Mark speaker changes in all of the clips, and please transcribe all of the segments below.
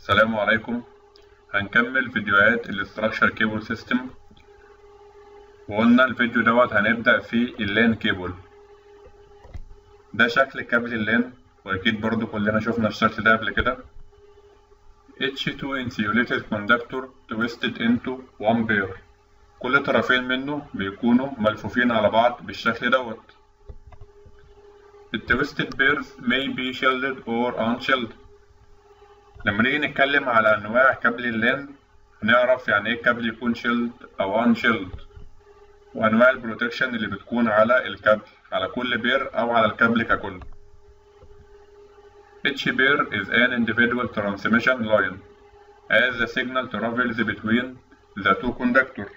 Speaker 1: السلام عليكم هنكمل فيديوهات الاستراكشر كيبل سيستم وقلنا الفيديو دوت هنبدأ فيه اللان كيبل ده شكل كابل اللان وأكيد برضو كلنا شفنا الشكل ده قبل كده H2 insulated conductor twisted into one pair كل طرفين منه بيكونوا ملفوفين على بعض بالشكل دوت التويستد بيرز may be shielded or unshielded لما نيجي نتكلم على أنواع كابل اللان هنعرف يعني إيه كابل يكون شيلد أو أنشيلد وأنواع البروتكشن اللي بتكون على الكابل على كل بير أو على الكابل ككل Each pair is an individual transmission line as the signal travels between the two conductors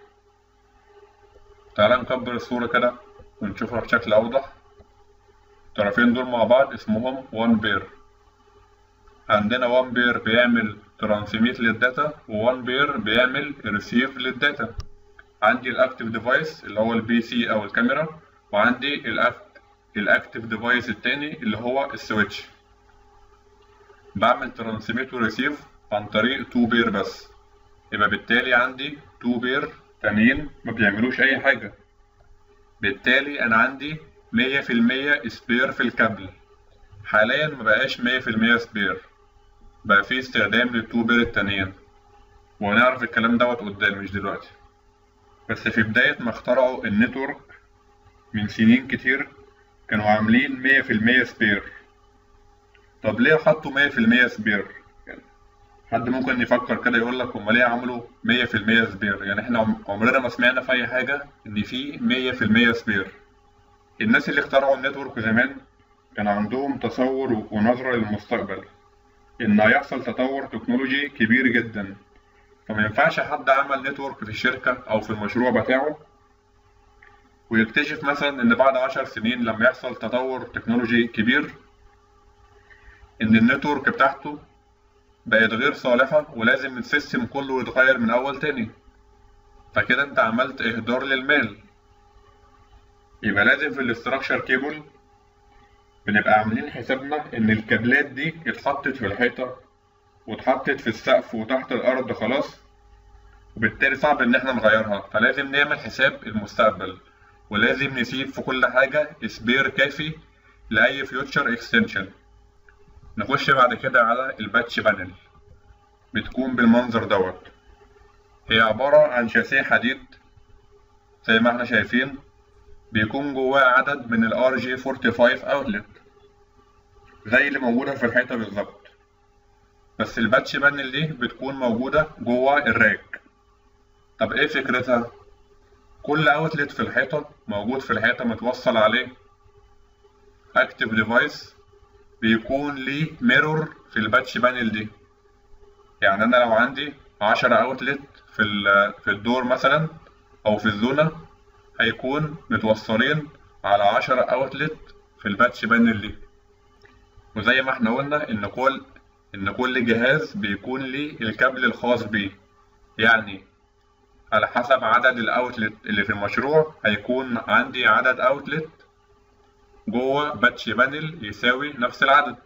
Speaker 1: تعال نكبر الصورة كده ونشوفها بشكل أوضح الطرفين دول مع بعض اسمهم one pair عندنا وان بير بيعمل ترانسميت للداتا ووان بير بيعمل ريسيف للداتا عندي الاكتيف ديفايس اللي هو البي سي او الكاميرا وعندي الاكتيف ديفايس التاني اللي هو السويتش بعمل ترانسميت وريسيف عن طريق تو بير بس يبقى بالتالي عندي تو بير تانيين ما بيعملوش اي حاجة بالتالي انا عندي مية في المية سبير في الكابل حاليا مبقاش مية في المية سبير بقى في استخدام للتو بير التانيين وهنعرف الكلام دوت قدام مش دلوقتي بس في بداية ما اخترعوا النتورك من سنين كتير كانوا عاملين مية في المية سبير طب ليه حطوا مية في المية سبير؟ يعني حد ممكن يفكر كده يقول لك هما ليه عملوا مية في المية سبير؟ يعني احنا عمرنا ما سمعنا في أي حاجة إن في مية في المية سبير الناس اللي اخترعوا النتورك زمان كان عندهم تصور ونظرة للمستقبل إن هيحصل تطور تكنولوجي كبير جدا فما ينفعش حد عمل نتورك في الشركة أو في المشروع بتاعه ويكتشف مثلا إن بعد عشر سنين لما يحصل تطور تكنولوجي كبير إن النتورك بتاعته بقت غير صالحة ولازم السيستم كله يتغير من أول تاني فكده أنت عملت إهدار للمال يبقى لازم في الاستراكشر كيبل بنبقى عاملين حسابنا إن الكابلات دي اتحطت في الحيطة واتحطت في السقف وتحت الأرض خلاص وبالتالي صعب إن احنا نغيرها فلازم نعمل حساب المستقبل ولازم نسيب في كل حاجة سبير كافي لأي فيوتشر اكستنشن نخش بعد كده على الباتش بانل بتكون بالمنظر دوت هي عبارة عن شاسيه حديد زي ما احنا شايفين بيكون جواه عدد من ال RJ45 اوتلت زي اللي موجودة في الحيطة بالظبط بس الباتش بانل دي بتكون موجودة جوه الراك طب ايه فكرتها؟ كل اوتلت في الحيطة موجود في الحيطة متوصل عليه اكتف ديفايس بيكون ليه ميرور في الباتش بانل دي يعني انا لو عندي عشرة اوتلت في في الدور مثلا او في الزونة هيكون متوصلين على عشرة اوتلت في الباتش بانل دي وزي ما احنا قلنا ان كل ان كل جهاز بيكون ليه الكابل الخاص بيه يعني على حسب عدد الاوتلت اللي في المشروع هيكون عندي عدد اوتلت جوه باتش بانل يساوي نفس العدد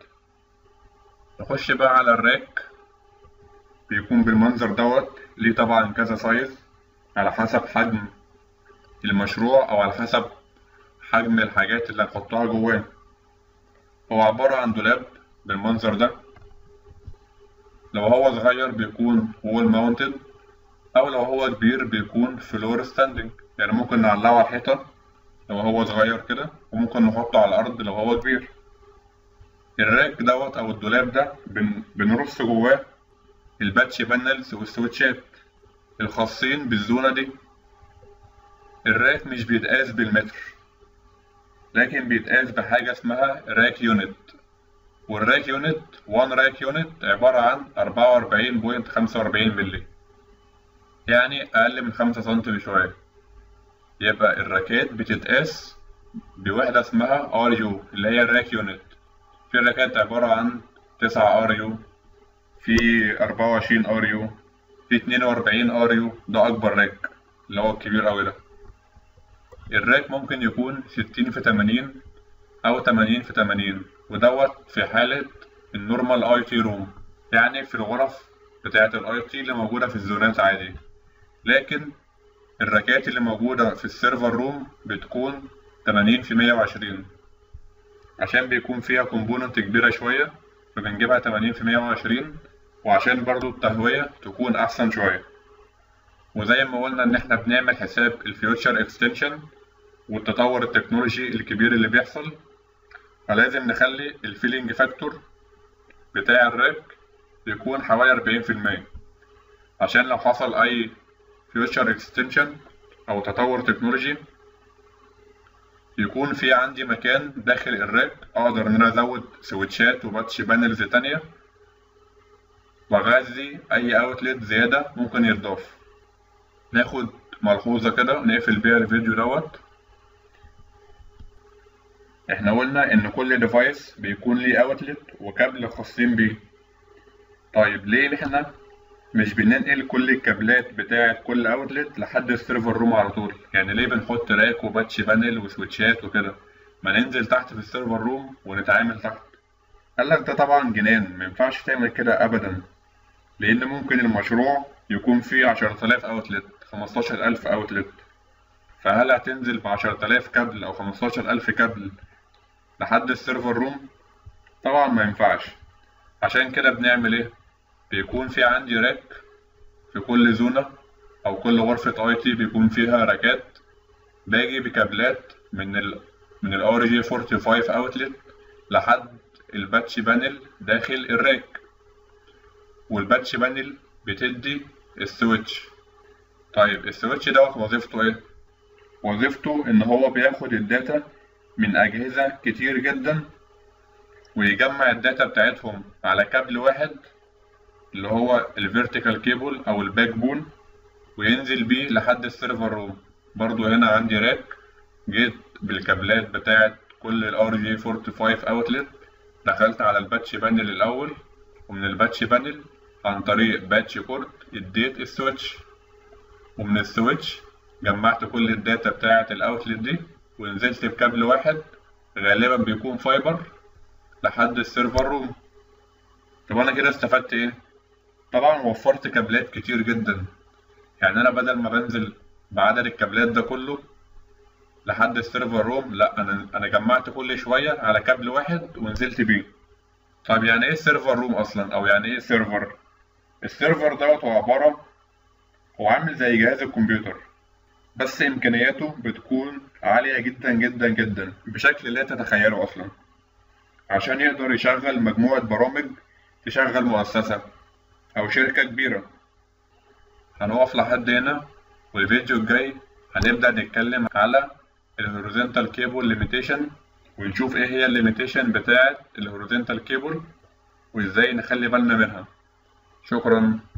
Speaker 1: نخش بقى على الراك بيكون بالمنظر دوت ليه طبعا كذا سايز على حسب حجم المشروع او على حسب حجم الحاجات اللي هنحطها جواه هو عبارة عن دولاب بالمنظر ده لو هو صغير بيكون وول ماونتد او لو هو كبير بيكون فلور ستاندنج يعني ممكن نعلقه على الحيطة لو هو صغير كده وممكن نحطه على الارض لو هو كبير الراك دوت او الدولاب ده بن... بنرص جواه الباتش بانلز والسويتشات الخاصين بالزونة دي الراك مش بيتقاس بالمتر لكن بيتقاس بحاجة اسمها راك يونت والراك يونت 1 راك يونت عبارة عن 44.45 مللي يعني أقل من 5 سم بشوية يبقى الراكات بتتقاس بوحدة اسمها ار يو اللي هي الراك يونت في راكات عبارة عن 9 ار يو في 24 ار يو في 42 ار يو ده أكبر راك اللي هو الكبير أوي ده الراك ممكن يكون 60 في 80 أو 80 في 80 ودوت في حالة النورمال اي تي روم يعني في الغرف بتاعة الاي تي اللي موجودة في الزونات عادي لكن الراكات اللي موجودة في السيرفر روم بتكون 80 في 120 عشان بيكون فيها كومبوننت كبيرة شوية فبنجيبها 80 في 120 وعشان برضو التهوية تكون أحسن شوية وزي ما قلنا إن إحنا بنعمل حساب الفيوتشر اكستنشن والتطور التكنولوجي الكبير اللي بيحصل فلازم نخلي الفيلينج فاكتور بتاع الراك يكون حوالي أربعين في المية عشان لو حصل أي فيوتشر اكستنشن أو تطور تكنولوجي يكون في عندي مكان داخل الراك أقدر إن أنا أزود سويتشات وباتش بانلز تانية وأغذي أي أوتلت زيادة ممكن يضاف ناخد ملحوظة كده نقفل بيها الفيديو دوت احنا قلنا ان كل ديفايس بيكون ليه اوتلت وكابل خاصين بيه طيب ليه احنا مش بننقل كل الكابلات بتاعة كل اوتلت لحد السيرفر روم على طول يعني ليه بنحط راك وباتش بانل وسويتشات وكده ما ننزل تحت في السيرفر روم ونتعامل تحت قال لك ده طبعا جنان ما ينفعش تعمل كده ابدا لان ممكن المشروع يكون فيه 10000 اوتلت 15000 اوتلت فهل هتنزل ب 10000 كابل او 15000 كابل لحد السيرفر روم طبعا ما ينفعش عشان كده بنعمل ايه بيكون في عندي راك في كل زونة او كل غرفة اي تي بيكون فيها راكات باجي بكابلات من ال من ال RJ 45 اوتلت لحد الباتش بانل داخل الراك والباتش بانل بتدي السويتش طيب السويتش دوت وظيفته ايه وظيفته ان هو بياخد الداتا من أجهزة كتير جدا ويجمع الداتا بتاعتهم على كابل واحد اللي هو الفيرتيكال كيبل أو الباك بون وينزل بيه لحد السيرفر روم برضو هنا عندي راك جيت بالكابلات بتاعت كل ال RJ45 اوتلت دخلت على الباتش بانل الأول ومن الباتش بانل عن طريق باتش بورت اديت السويتش ومن السويتش جمعت كل الداتا بتاعت الاوتلت دي ونزلت بكابل واحد غالبا بيكون فايبر لحد السيرفر روم طب انا كده استفدت ايه طبعا وفرت كابلات كتير جدا يعني انا بدل ما بنزل بعدد الكابلات ده كله لحد السيرفر روم لا انا انا جمعت كل شويه على كابل واحد ونزلت بيه طب يعني ايه سيرفر روم اصلا او يعني ايه سيرفر السيرفر دوت هو عباره هو عامل زي جهاز الكمبيوتر بس إمكانياته بتكون عالية جدا جدا جدا بشكل لا تتخيله أصلا عشان يقدر يشغل مجموعة برامج تشغل مؤسسة أو شركة كبيرة هنقف لحد هنا والفيديو الجاي هنبدأ نتكلم على الهوريزونتال كيبل ليميتيشن ونشوف ايه هي الليميتيشن بتاعة الهوريزونتال كيبل وازاي نخلي بالنا منها شكرا